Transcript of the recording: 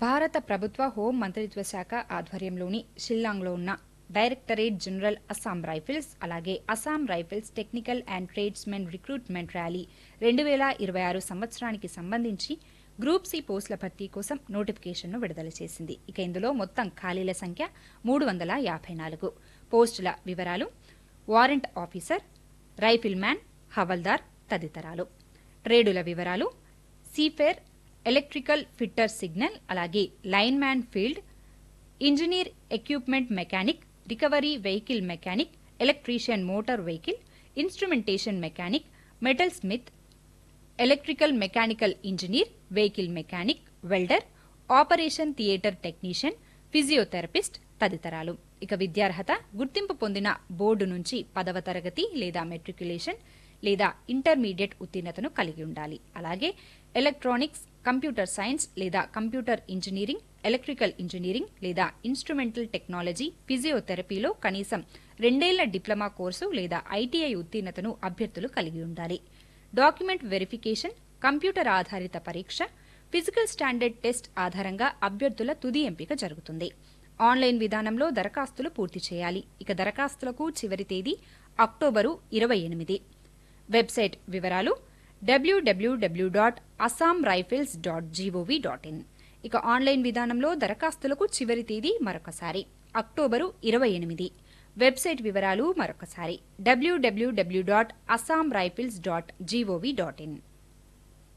భారత ప్రభుత్వ హోం మంత్రిత్వ శాఖ ఆధ్వర్యంలోని షిల్లాంగ్లో ఉన్న డైరెక్టరేట్ జనరల్ అస్సాం రైఫిల్స్ అలాగే Assam rifles technical and tradesmen recruitment rally రెండు వేల ఇరవై ఆరు సంవత్సరానికి సంబంధించి గ్రూప్ సి పోస్టుల భర్తీ కోసం నోటిఫికేషన్ను విడుదల చేసింది ఇక ఇందులో మొత్తం ఖాళీల సంఖ్య మూడు వందల యాభై నాలుగు పోస్టుల వివరాలు warrant officer rifleman havildar తదితరాలు ట్రేడుల వివరాలు సీఫేర్ ఎలక్ట్రికల్ ఫిట్టర్ సిగ్నల్ అలాగే lineman field engineer equipment mechanic recovery vehicle mechanic electrician motor vehicle instrumentation mechanic metalsmith electrical mechanical engineer vehicle mechanic welder operation theatre technician physiotherapist తదితరాలు ఇక విద్యార్హత గుర్తింపు పొందిన బోర్డు నుంచి పదవ తరగతి లేదా మెట్రికులేషన్ లేదా ఇంటర్మీడియట్ ఉత్తీర్ణతను కలిగి ఉండాలి అలాగే ఎలక్ట్రానిక్స్ కంప్యూటర్ సైన్స్ లేదా కంప్యూటర్ ఇంజనీరింగ్ ఎలక్ట్రికల్ ఇంజనీరింగ్ లేదా ఇన్స్ట్రుమెంటల్ టెక్నాలజీ ఫిజియోథెరపీలో కనీసం రెండేళ్ల డిప్లొమా కోర్సు లేదా ఐటీఐ ఉత్తీర్ణతను అభ్యర్థులు కలిగి ఉండాలి డాక్యుమెంట్ వెరిఫికేషన్ కంప్యూటర్ ఆధారిత పరీక్ష ఫిజికల్ స్టాండర్డ్ టెస్ట్ ఆధారంగా అభ్యర్థుల తుది ఎంపిక జరుగుతుంది ఆన్లైన్ విధానంలో దరఖాస్తులు పూర్తి చేయాలి ఇక దరఖాస్తులకు చివరి తేదీ అక్టోబరు ఇరవై ఎనిమిది వెబ్సైట్ వివరాలు W W W dot Assam rifles dot G O V dot in ఇక ఆన్లైన్ విధానంలో దరఖాస్తులకు చివరి తేదీ మరొకసారి అక్టోబరు ఇరవై ఎనిమిది వెబ్సైట్ వివరాలు మరొకసారి W W W dot Assam rifles dot G O V dot in